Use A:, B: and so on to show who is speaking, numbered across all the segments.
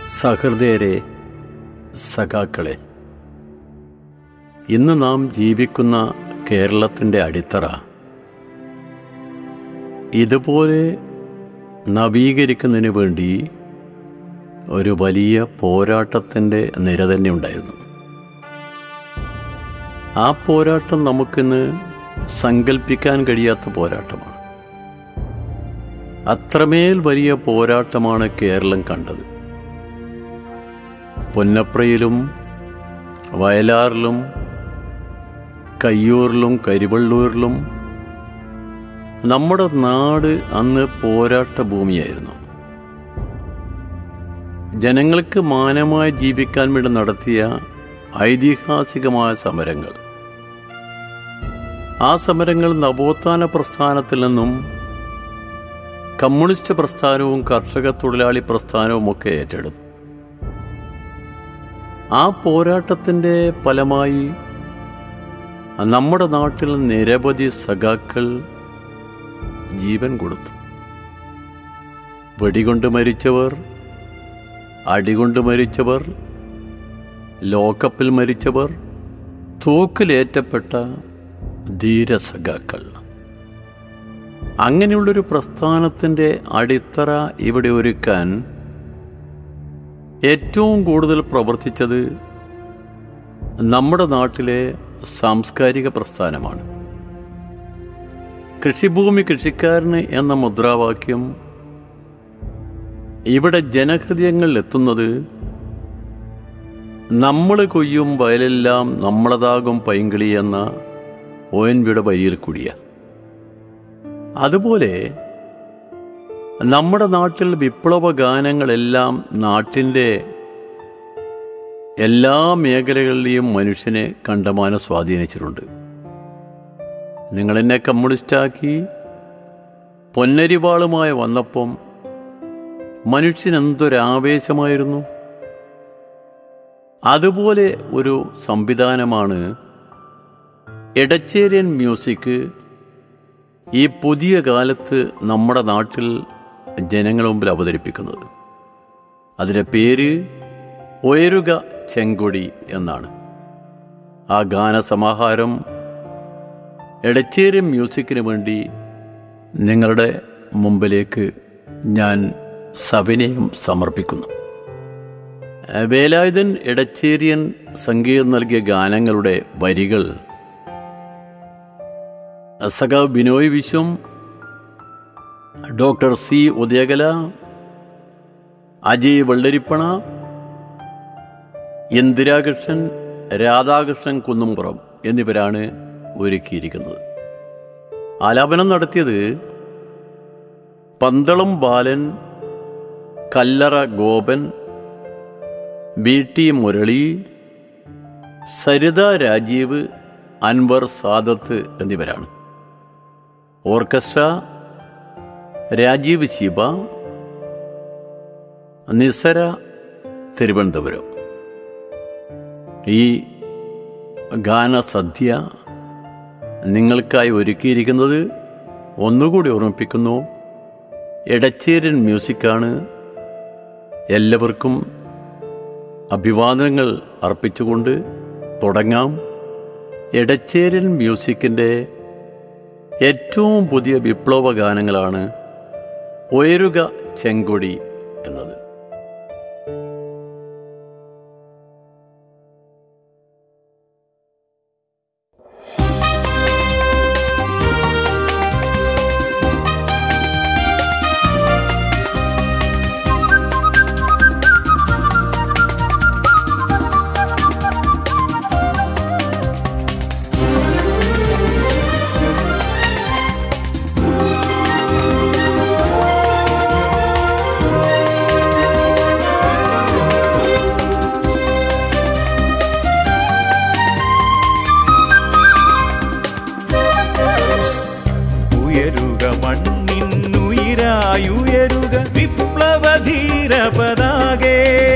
A: സഹൃദയരെ സഖാക്കളെ ഇന്ന് നാം ജീവിക്കുന്ന കേരളത്തിൻ്റെ അടിത്തറ ഇതുപോലെ നവീകരിക്കുന്നതിന് വേണ്ടി ഒരു വലിയ പോരാട്ടത്തിൻ്റെ നിര തന്നെ ഉണ്ടായിരുന്നു ആ പോരാട്ടം നമുക്കിന്ന് സങ്കല്പിക്കാൻ കഴിയാത്ത പോരാട്ടമാണ് അത്രമേൽ വലിയ പോരാട്ടമാണ് കേരളം കണ്ടത് പൊന്നപ്രയിലും വയലാറിലും കയ്യൂരിലും കരിവള്ളൂരിലും നമ്മുടെ നാട് അന്ന് പോരാട്ട ഭൂമിയായിരുന്നു ജനങ്ങൾക്ക് മാനമായി ജീവിക്കാൻ വേണ്ടി നടത്തിയ ഐതിഹാസികമായ സമരങ്ങൾ ആ സമരങ്ങൾ നവോത്ഥാന പ്രസ്ഥാനത്തിൽ നിന്നും കമ്മ്യൂണിസ്റ്റ് പ്രസ്ഥാനവും കർഷക തൊഴിലാളി പ്രസ്ഥാനവും ഒക്കെ ഏറ്റെടുത്തു ആ പോരാട്ടത്തിൻ്റെ ഫലമായി നമ്മുടെ നാട്ടിൽ നിരവധി സഖാക്കൾ ജീവൻ കൊടുത്തു വെടികൊണ്ട് മരിച്ചവർ അടികൊണ്ട് മരിച്ചവർ ലോക്കപ്പിൽ മരിച്ചവർ തോക്കിലേറ്റപ്പെട്ട ധീരസഖാക്കൾ അങ്ങനെയുള്ളൊരു പ്രസ്ഥാനത്തിൻ്റെ അടിത്തറ ഇവിടെ ഒരുക്കാൻ ഏറ്റവും കൂടുതൽ പ്രവർത്തിച്ചത് നമ്മുടെ നാട്ടിലെ സാംസ്കാരിക പ്രസ്ഥാനമാണ് കൃഷിഭൂമി കൃഷിക്കാരന് എന്ന മുദ്രാവാക്യം ഇവിടെ ജനഹൃദയങ്ങളിൽ എത്തുന്നത് നമ്മൾ കൊയ്യും വയലെല്ലാം നമ്മളതാകും പൈങ്കിളി എന്ന ഒ എൻ വിയുടെ വരിയിൽ കൂടിയ അതുപോലെ നമ്മുടെ നാട്ടിൽ വിപ്ലവ ഗാനങ്ങളെല്ലാം നാട്ടിൻ്റെ എല്ലാ മേഖലകളിലെയും മനുഷ്യനെ കണ്ടമാനം സ്വാധീനിച്ചിട്ടുണ്ട് നിങ്ങളെന്നെ കമ്മ്യൂണിസ്റ്റാക്കി പൊന്നരിവാളുമായി വന്നപ്പം മനുഷ്യൻ എന്തൊരാവേശമായിരുന്നു അതുപോലെ ഒരു സംവിധാനമാണ് എടച്ചേരിയൻ മ്യൂസിക് ഈ പുതിയ കാലത്ത് നമ്മുടെ നാട്ടിൽ ജനങ്ങളുടെ മുമ്പിൽ അവതരിപ്പിക്കുന്നത് അതിൻ്റെ പേര് ഉയരുക ചെങ്കൊടി എന്നാണ് ആ ഗാനസമാഹാരം എടച്ചേരി മ്യൂസിക്കിന് വേണ്ടി നിങ്ങളുടെ മുമ്പിലേക്ക് ഞാൻ സവിനയം സമർപ്പിക്കുന്നു വേലായുധൻ എടച്ചേരിയൻ സംഗീതം നൽകിയ ഗാനങ്ങളുടെ വരികൾ സഖാവ് ബിനോയ് വിശ്വം ഡോക്ടർ സി ഉദയകല അജയ് വെള്ളരിപ്പണ ഇന്ദിരാകൃഷ്ണൻ രാധാകൃഷ്ണൻ കുന്നുംപുറം എന്നിവരാണ് ഒരുക്കിയിരിക്കുന്നത് ആലാപനം നടത്തിയത് പന്തളം ബാലൻ കല്ലറ ഗോപൻ ബി ടി മുരളി സരിത രാജീവ് അൻവർ സാദത്ത് എന്നിവരാണ് ഓർക്കസ്ട്ര രാജീവ് ശിവ നിസര തിരുവനന്തപുരം ഈ ഗാനസദ്യ നിങ്ങൾക്കായി ഒരുക്കിയിരിക്കുന്നത് ഒന്നുകൂടി ഓർമ്മിപ്പിക്കുന്നു എടച്ചേരൻ മ്യൂസിക്കാണ് എല്ലാവർക്കും അഭിവാദനങ്ങൾ അർപ്പിച്ചുകൊണ്ട് തുടങ്ങാം എടച്ചേരൻ മ്യൂസിക്കിൻ്റെ ഏറ്റവും പുതിയ വിപ്ലവ ഗാനങ്ങളാണ് ഉയരുക ചെങ്കൊടി എന്നത്
B: ഉയരുക മണ്ണിന്നുയിരായുയരുക വിപ്ലവധീര പതാകേ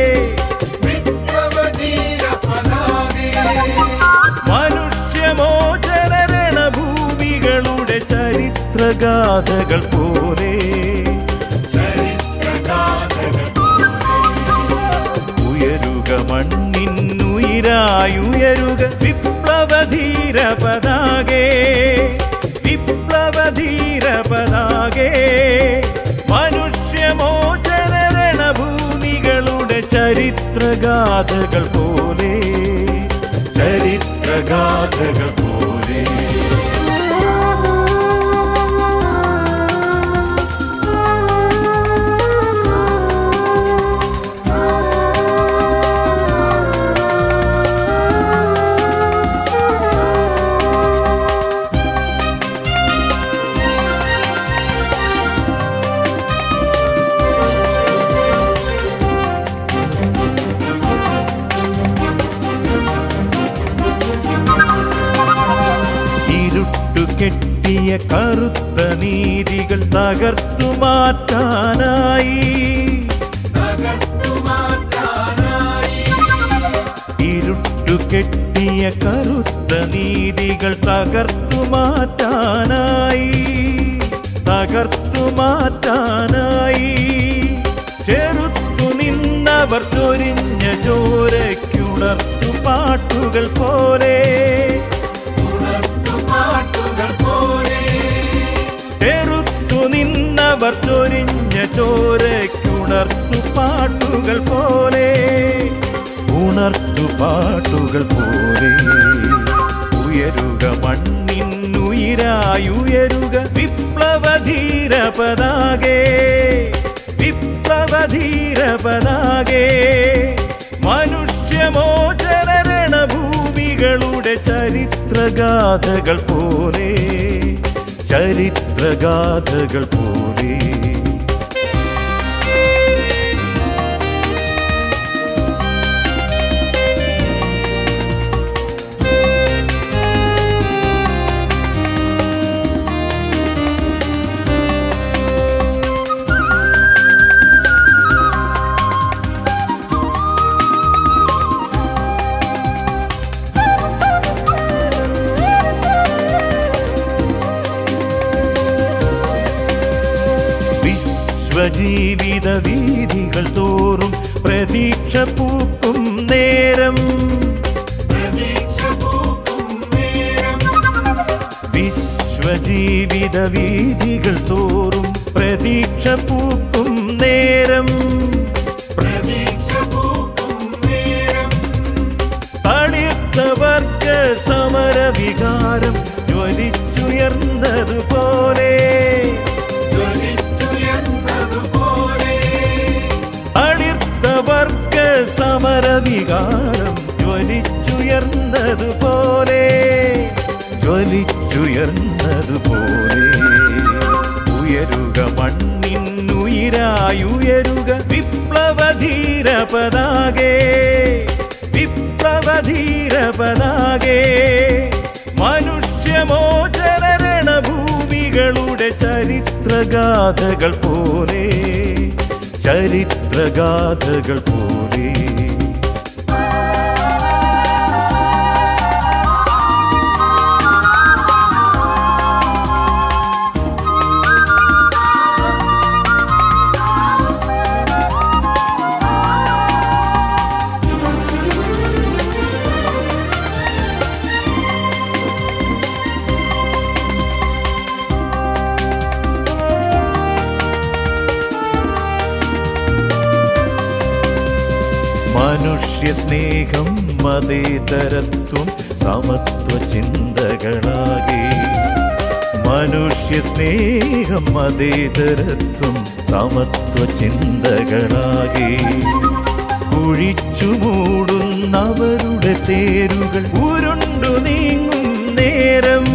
B: മനുഷ്യമോചന രണഭൂമികളുടെ ചരിത്രഗാഥകൾ പോലെ ചരിത്രഗാഥകൾ പോലെ ഉയരായുയരുക വിപ്ലവധീര പതാകേ വിപ്ലവധീര പതാകേ മനുഷ്യമോചന രണഭൂമികളുടെ ചരിത്രഗാഥകൾ പോലെ ചരിത്രഗാഥകൾ പോലെ ഇരുട്ടു കെട്ടിയ കറുത്ത നീതികൾ തകർത്തു മാറ്റാനായി ഇരുട്ടു കെട്ടിയ കറുത്ത നീതികൾ തകർത്തു മാറ്റാനായി തകർത്തു മാറ്റാനായി ചെറുത്തു നിന്നവർ ചൊരിഞ്ഞ ചോരയ്ക്കുണർത്തു പാട്ടുകൾ പോലെ ചെറുത്തു നിന്നവർ ചൊരിഞ്ഞ ചോരയ്ക്കുണർത്തു പാട്ടുകൾ പോലെ ഉണർത്തു പാട്ടുകൾ പോലെ ഉയരുക മണ്ണിനുയിരായുയരുക വിപ്ലവധീര പതാകേ വിപ്ലവധീര പതാകേ മനുഷ്യമോചന രണഭൂമികളുടെ ചരിത്രഗാഥകൾ പോലെ ചരിത്രഗാഥകൾ പോലെ വിശ്വജീവിത വീതികൾ തോറും പ്രതീക്ഷ പൂക്കും നേരം വിശ്വജീവിത വീതികൾ തോറും പ്രതീക്ഷ പൂക്കും നേരം തളിർത്ത വർഗ സമര വികാരം ജ്വലിച്ചുയർന്നതുപോലെ അടിർത്ത വർഗ സമര വികാരം ജ്വലിച്ചുയർന്നതുപോലെ ജ്വലിച്ചുയർന്നതുപോലെ ഉയരുക മണ്ണിനുയിരായുയരുക വിപ്ലവധീര പതാകേ വിപ്ലവധീര പതാകേ മനുഷ്യമോചന രണഭൂമികളുടെ ചരിത്രഗാഥകൾ പോലെ ചരിത്രഗാഥകൾ പോലെ മനുഷ്യ സ്നേഹം മതേതരത്വം സമത്വ ചിന്തകളാകെ മനുഷ്യ സ്നേഹം മതേതരത്വം സമത്വ ചിന്തകളാകെ കുഴിച്ചു മൂടുന്നവരുടെ തേരുകൾ ഉരുണ്ടു നീങ്ങും നേരം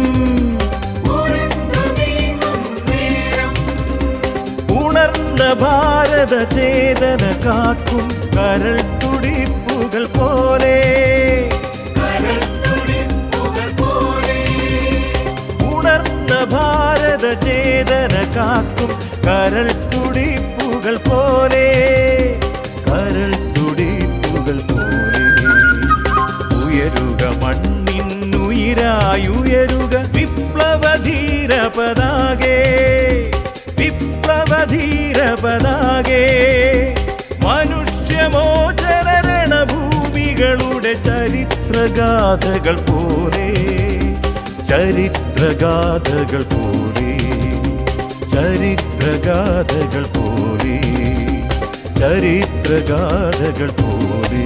B: ഉണർന്ന ഭാരത ചേതന കാക്കും കരൾ തുടിപ്പുകൾ പോലെ ഉണർന്ന ഭാരത ചേതന കാക്കും കരൾ തുടിപ്പുകൾ പോലെ കരൾ തുടിപ്പുകൾ പോലെ ഉയരുക മണ്ണിനുയിരായുയരുക വിപ്ലവധീര പതാകേ വിപ്ലവധീര പതാകേ മനുഷ്യമോചന രണഭൂമികളുടെ നമ്മുടെ ചരിത്രഗാഥകൾ പോലെ ചരിത്രഗാഥകൾ പോലെ ചരിത്രഗാഥകൾ പോലെ ചരിത്രഗാഥകൾ പോലെ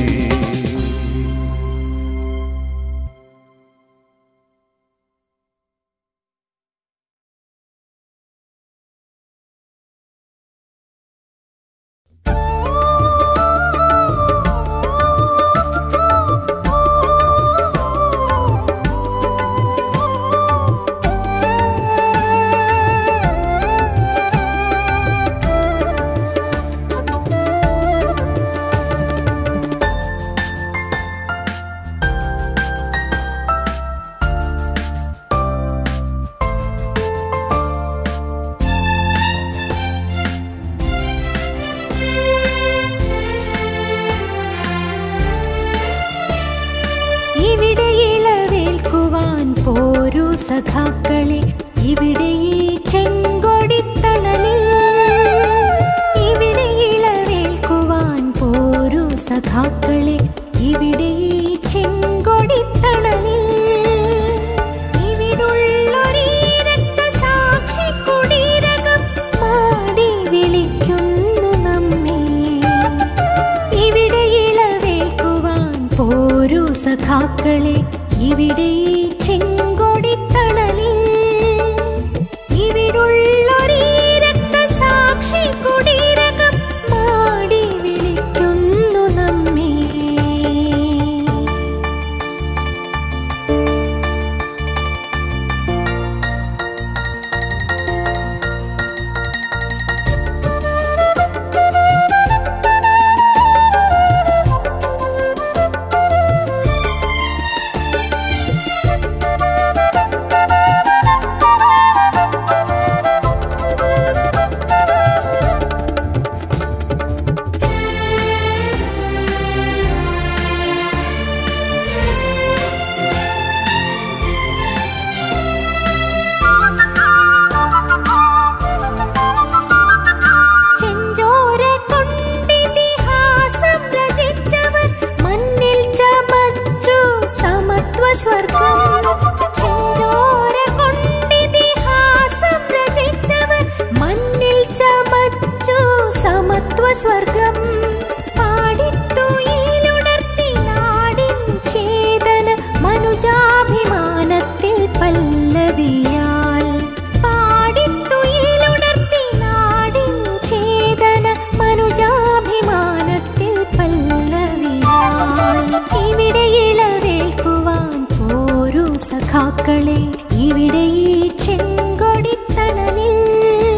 C: ഇവിടെ ഇളവേൽക്കുവാൻ പോരൂ സഖാക്കളെ ഇവിടെ ഈ ചെങ്കൊടിത്തണലിൽ ഇവിടെ ഇളവേൽക്കുവാൻ പോരൂ സഖാക്കളെ ഇവിടെ ഈ ചെങ്കൊടിത്തണലിൽ ഇവിടുള്ളൊരീ രക്തസാക്ഷി കുടീരകം മാടി വിളിക്കുന്നു നമ്മെ ഇവിടെ ഇളവേൽക്കുവാൻ പോരൂ സഖാക്കളെ ഇവിടെ ഈ ചെങ്കൊടിത്തണലിൽ ഇവിടുള്ളൊരീ രക്തസാക്ഷി കുടീരകം മാടി വിളിക്കുന്നു നമ്മെ ചെഞ്ചോര കൊണ്ടിതിഹാസം രചിച്ചവർ മണ്ണിൽ ചമച്ചു സമത്വ സ്വർഗം ചെഞ്ചോര കൊണ്ടിതിഹാസം രചിച്ചവർ മണ്ണിൽ ചമച്ചു സമത്വ സ്വർഗം പാടിത്തുയിലുണർത്തി നാടിൻ ചേതന മനുജാഭിമാനത്തിൽ പല്ലവിയാൽ പാടിത്തുയിലുണർത്തി നാടിൻ ചേതന മനുജാഭിമാനത്തിൽ പല്ലവിയാൽ ഇവിടെ ഇളവേൽക്കുവാൻ പോരൂ സഖാക്കളെ ഇവിടെ ഈ ചെങ്കൊടിത്തണലിൽ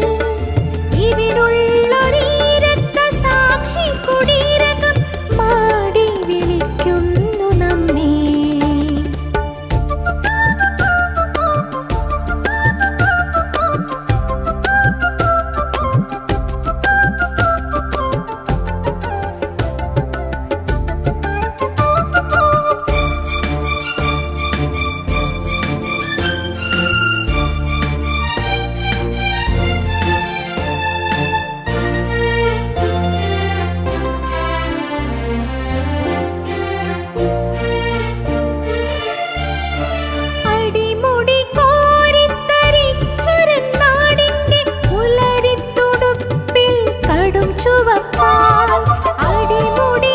C: ഇവിടുള്ളൊരീ രക്തസാക്ഷി കുടീരകം മാടി വിളിക്കുന്നു നമ്മെ അടിമുടി കോരിത്തരിച്ചൊരനാടിന്റെ പുലരിത്തുടുപ്പിൽ കടും ചുവപ്പാൽ അടിമുടി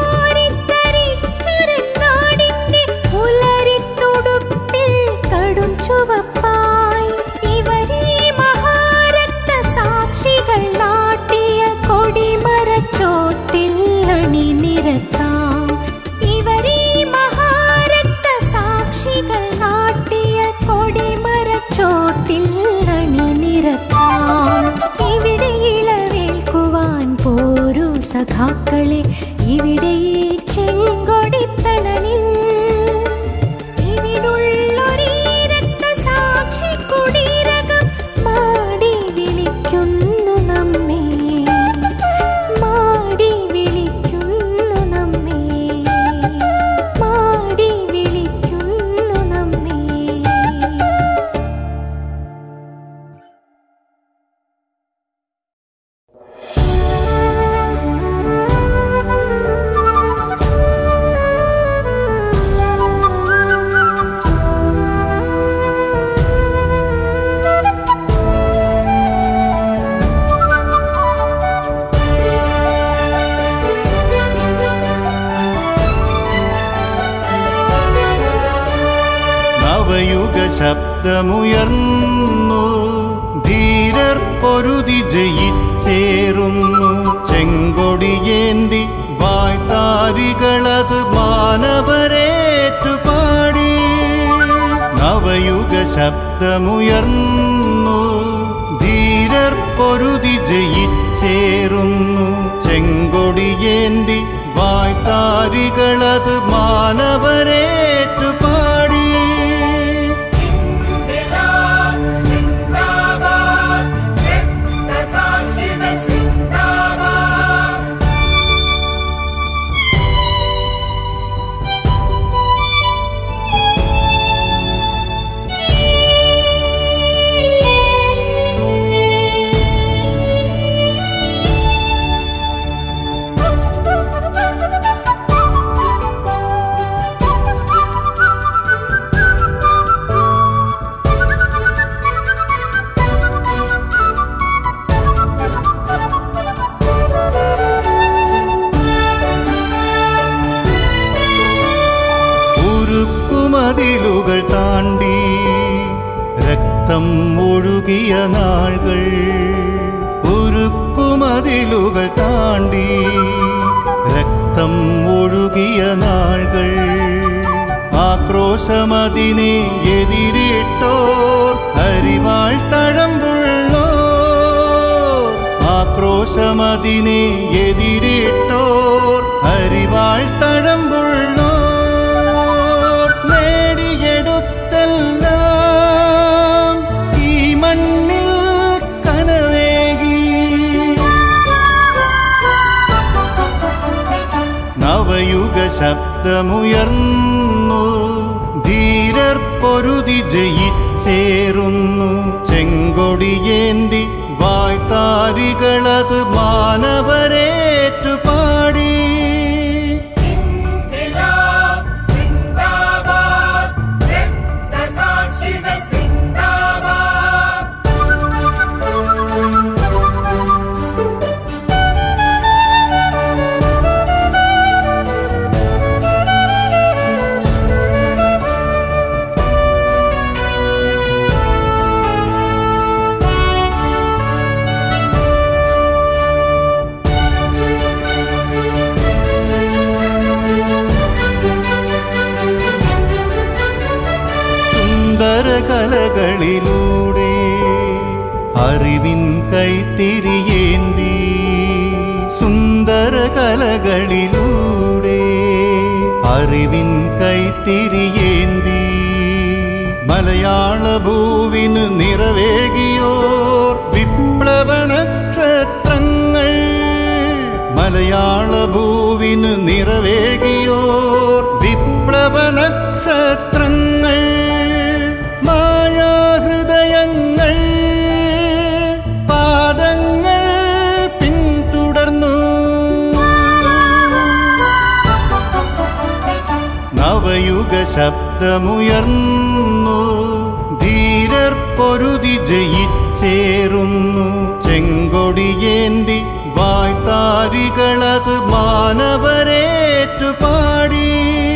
C: കോരിത്തരിച്ചൊരനാടിന്റെ പുലരിത്തുടുപ്പിൽ കടും ചുവപ്പായി ഇവരീ മഹാരക്ത സാക്ഷികൾ നാട്ടിയ കൊടിമരച്ചോട്ടിൽ അണിനിരത്താം ഇവരീ മഹാരക്ത സാക്ഷികൾ നാട്ടിയ കൊടിമരച്ചോട്ടിൽ അണിനിരത്താം ഇവിടെ ഇളവേൽക്കുവാൻ പോരൂ സഖാക്കളെ ഇവിടെ ഈ ചെങ്കൊടിത്തണലിൽ ഇവിടുള്ളൊരീ രക്തസാക്ഷി കുടീരകം മാടി വിളിക്കുന്നു നമ്മെ മാടി വിളിക്കുന്നു നമ്മെ മാടി വിളിക്കുന്നു നമ്മെ
B: നവയുഗ ശബ്ദമുയർന്നു ധീരർ പൊരുതി ജയിച്ചേറുന്നു ചെങ്കൊടിയേന്തി വായ്ത്താരികളത് മാനവരേറ്റുപാടി നവയുഗ ശബ്ദമുയർന്നു ധീരർ പൊരുതി ജയിച്ചേറുന്നു ചെങ്കൊടിയേന്തി വായ്ത്താരികളത് മാനവരേറ്റുപാടി ഉരുക്കുമതിലുകൾ താണ്ടി രക്തം ഒഴുകിയ നാളുകൾ ഉരുക്കുമതിലുകൾ താണ്ടി രക്തം ഒഴുകിയ നാളുകൾ ആക്രോശമതിനെ എതിരിട്ടോർ അരിവാൾ തഴമ്പുള്ളോ ആക്രോശമതിനെ എതിരിട്ടോർ അരിവാൾ തഴമ്പുള്ളോ നേടിയെടുത്തെല്ലാം ഈ മണ്ണിൽ കനവേകി നവയുഗ ശബ്ദമുയർന്നു ധീരർ പൊരുതി ജയിച്ചേറുന്നു ചെങ്കൊടിയേന്തി വായ്ത്താരികളത് മാനവരേറ്റുപാടി സുന്ദര കലകളിലൂടെ അറിവിൻ കൈത്തിരിയേന്തി സുന്ദര കലകളിലൂടെ അറിവിൻ കൈത്തിരിയേന്തി മലയാള ഭൂവിന് നിറവേകിയോർ വിപ്ലവ നക്ഷത്രങ്ങൾ മലയാള ഭൂവിന് നിറവേകിയോർ വിപ്ലവ നക്ഷത്രങ്ങൾ മായാഹൃദയങ്ങൾ പാദങ്ങൾ പിന്തുടർന്നു നവയുഗ ശബ്ദമുയർന്നു ധീരർ പൊരുതി ജയിച്ചേറുന്നു ചെങ്കൊടിയേന്തി വായ്ത്താരികളത് മാനവരേറ്റുപാടി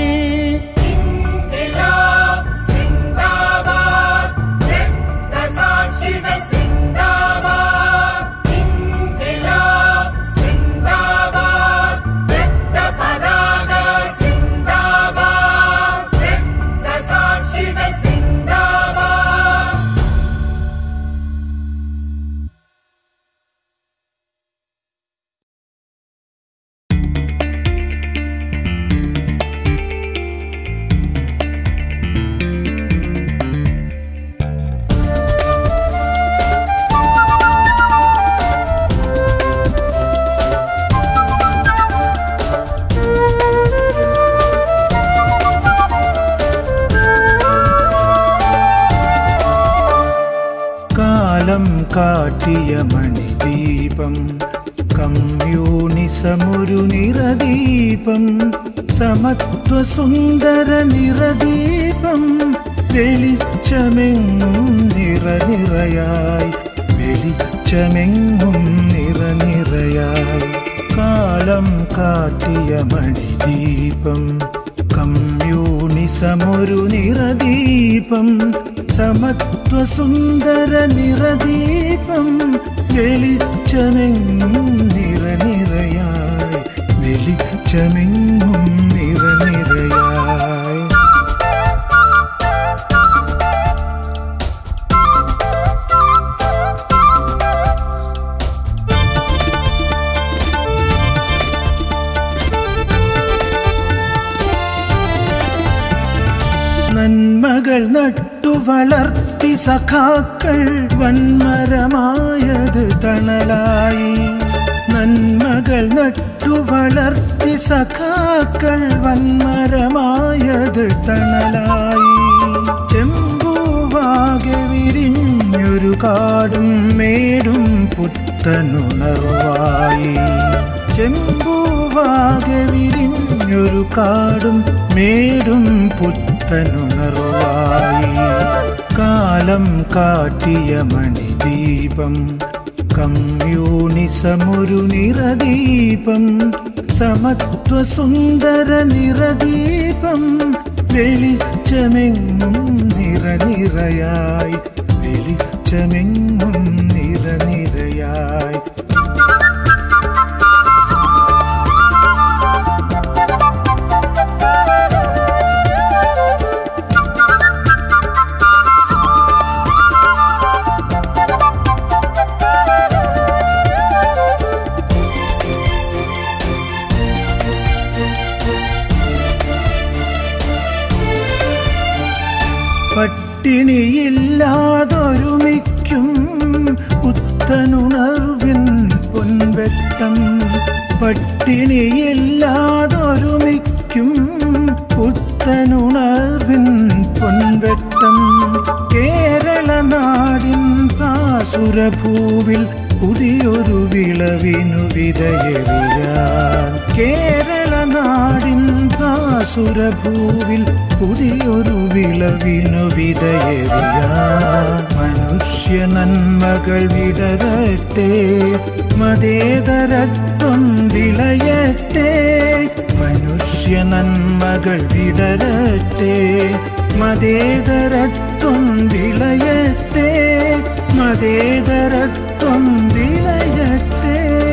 D: കാലം കാട്ടിയ മണിദീപം കമ്മ്യൂണിസമൊരു നിറദീപം സമത്വ സുന്ദര നിറദീപം വെളിച്ചമെങ്ങും നിറനിറയായി വെളിച്ചമെങ്ങും നിറനിറയായി കാലം കാട്ടിയ മണിദീപം കമ്മ്യൂണി സമൊരു നിറദീപം സമത്വസുന്ദര നിറദീപം വെളിച്ചമെങ്ങും നിറനിറയായി വെളിച്ചമെങ്ങും നിറനിറയായി നന്മകൾ നട്ടു വളർത്തി സഖാക്കൾ വന്മരമായത് തണലായി നന്മകൾ നട്ടു വളർത്തി സഖാക്കൾ വന്മരമായത് തണലായി ചെമ്പൂവാകെ വിരിഞ്ഞൊരു കാടും മേടും പുത്തനുണർവായി ചെമ്പൂവാകെ വിരിഞ്ഞൊരു കാടും മേടും പുത്തനുണർവായി കാലം കാട്ടിയ മണിദീപം കമ്മ്യൂണിസമൊരു നിറദീപം സമത്വസുന്ദര നിറദീപം വെളിച്ചമെങ്ങും നിറനിറയായി വെളിച്ചമെങ്ങും നിറനിറയായി പട്ടിണിയില്ലാതൊരുമിക്കും പുത്തനുണർവിൻ പൊൻവെട്ടം പട്ടിണിയില്ലാതൊരുമിക്കും പുത്തനുണർവിൻ പൊൻവെട്ടം കേരള നാടിൻ ഭാസുരഭൂവിൽ പുതിയൊരു വിളവിനു വിതയെറിയാൻ കേരള നാടിൻ ഭാസുരഭൂവിൽ പുതിയൊരു വിളവിനു വിതയെറിയാൻ മനുഷ്യ നന്മകൾ വിടരട്ടെ മതേതരത്വം വിളയട്ടെ മനുഷ്യ നന്മകൾ വിടരട്ടെ മതേതരത്വം വിളയട്ടെ മതേതരത്വം വിളയട്ടെ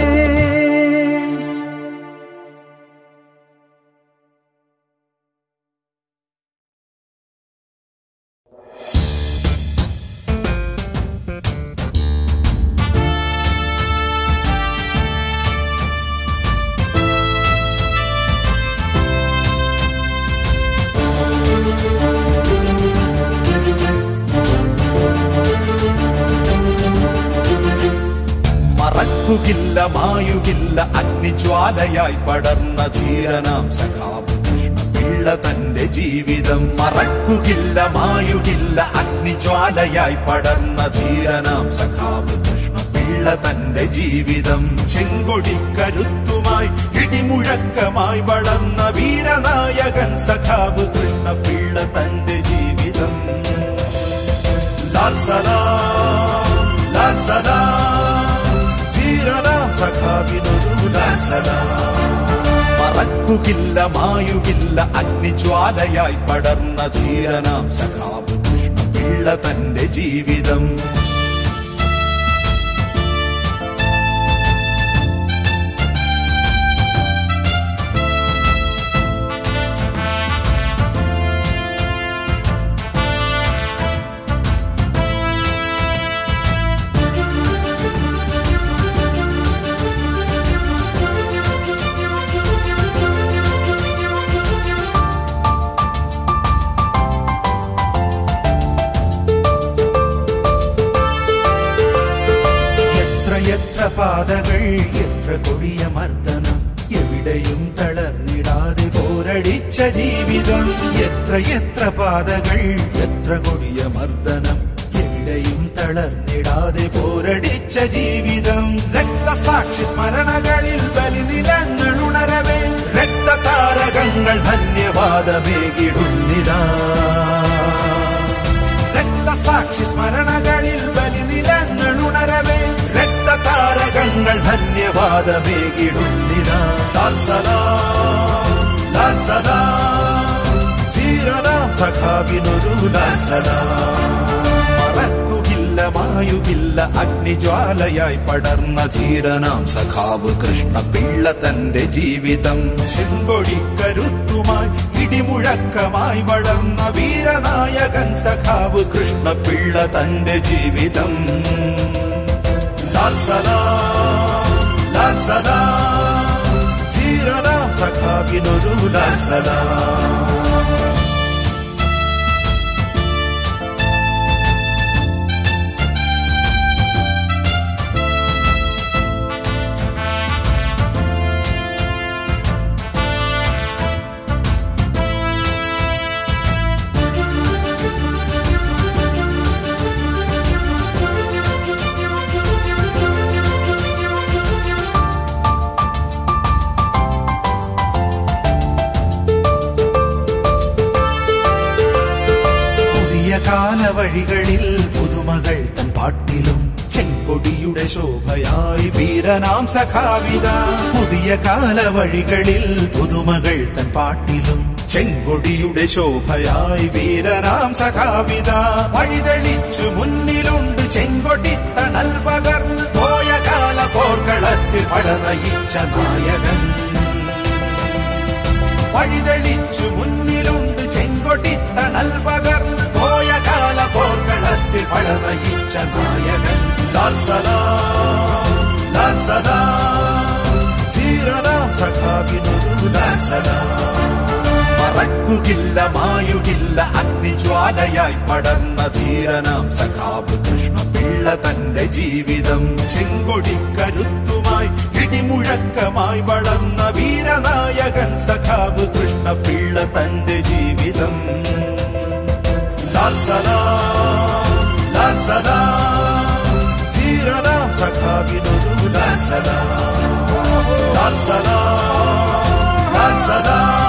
E: മറക്കുകില്ല മായുകില്ല അഗ്നിജ്വാലയായി പടർന്ന ധീരനാം സഖാവ് കൃഷ്ണ പിള്ള തന്റെ ജീവിതം മറക്കുകില്ല മായുകില്ല അഗ്നിജ്വാലയായി പടർന്ന ധീരനാം സഖാവ് കൃഷ്ണ പിള്ള തന്റെ ജീവിതം ചെങ്കൊടി കരുത്തുമായി ഇടിമുഴക്കമായി വളർന്ന വീരനായകൻ സഖാവ് കൃഷ്ണ പിള്ള തന്റെ ജീവിതം ലാൽ സലാം ലാൽ സലാം ധീരനാം സഖാവിനൊരു ലാൽ സലാം മറക്കുകില്ല മായുകില്ല അഗ്നിജ്വാലയായി പടർന്ന ധീരനാം സഖാവ് കൃഷ്ണ പിള്ള തന്റെ ജീവിതം എത്ര എത്ര പാതകൾ എത്ര കൊടിയ മർദ്ദനം എവിടെയും തളർന്നിടാതെ പോരടിച്ച ജീവിതം എത്ര എത്ര പാതകൾ എത്ര കൊടിയ മർദ്ദനം എവിടെയും തളർന്നിടാതെ പോരടിച്ച ജീവിതം രക്തസാക്ഷി സ്മരണകളിൽ ബലിനിലങ്ങൾ ഉണരവേ രക്തതാരകങ്ങൾ ധന്യവാദമേകിടുന്നിതാ രക്തസാക്ഷി സ്മരണകളിൽ ബലിനിലങ്ങൾ ഉണരവേ രക്തതാരകങ്ങൾ ധന്യവാദമേകിടുന്നിതാ ലാൽ സലാം ലാൽ സലാം ധീരനാ സഖാവിനൊരു ലാസലാം മറക്കുകില്ല മായുകില്ല അഗ്നിജ്വാലയായി പടർന്ന ധീരനാം സഖാവ് കൃഷ്ണ പിള്ള തന്റെ ജീവിതം ചെങ്കൊടി കരുത്തുമായി ഇടിമുഴക്കമായി വളർന്ന വീരനായകൻ സഖാവ് കൃഷ്ണ പിള്ള തന്റെ ജീവിതം ലാൽ സലാം ലാൽ സലാം ധീരനാം സഖാവിനൊരു ലാൽ സലാം പുതിയ കാലവഴികളിൽ പുതുമകൾ തൻ പാട്ടിലും ചെങ്കൊടിയുടെ ശോഭയായി വീരനാം സഖാവിത പുതിയ കാലവഴികളിൽ പുതുമകൾ തൻ പാട്ടിലും ചെങ്കൊടിയുടെ ശോഭയായി വീരനാം സഖാവിത വഴിതെളിച്ചു മുന്നിലുണ്ട് ചെങ്കൊടി തണൽ പകർന്ന് പോയ കാല പോർക്കളത്തിൽ പടനയിച്ച നായകൻ വഴിതെളിച്ചു മുന്നിലുണ്ട് ചെങ്കൊടി തണൽ പകർന്ന് പോയ കാല പോർക്കളത്തിൽ പഴനയിച്ച നായകൻ ലാൽ സലാം ലാൽ സലാം ധീരനാം സഖാവിനൊരു ലാൽ സലാം മറക്കുകില്ല മായുകില്ല അഗ്നിജ്വാലയായി പടർന്ന ധീരനാം സഖാവ് കൃഷ്ണ പിള്ള തന്റെ ജീവിതം ചെങ്കൊടി കരുത്തുമായി ഇടിമുഴക്കമായി വളർന്ന വീരനായകൻ സഖാവ് കൃഷ്ണ പിള്ള തന്റെ ജീവിതം ലാൽ സലാം ലാൽ സലാം ധീരനാം സഖാവിനൊരു ലാൽ സലാം ലാൽ സലാം ലാൽ സലാം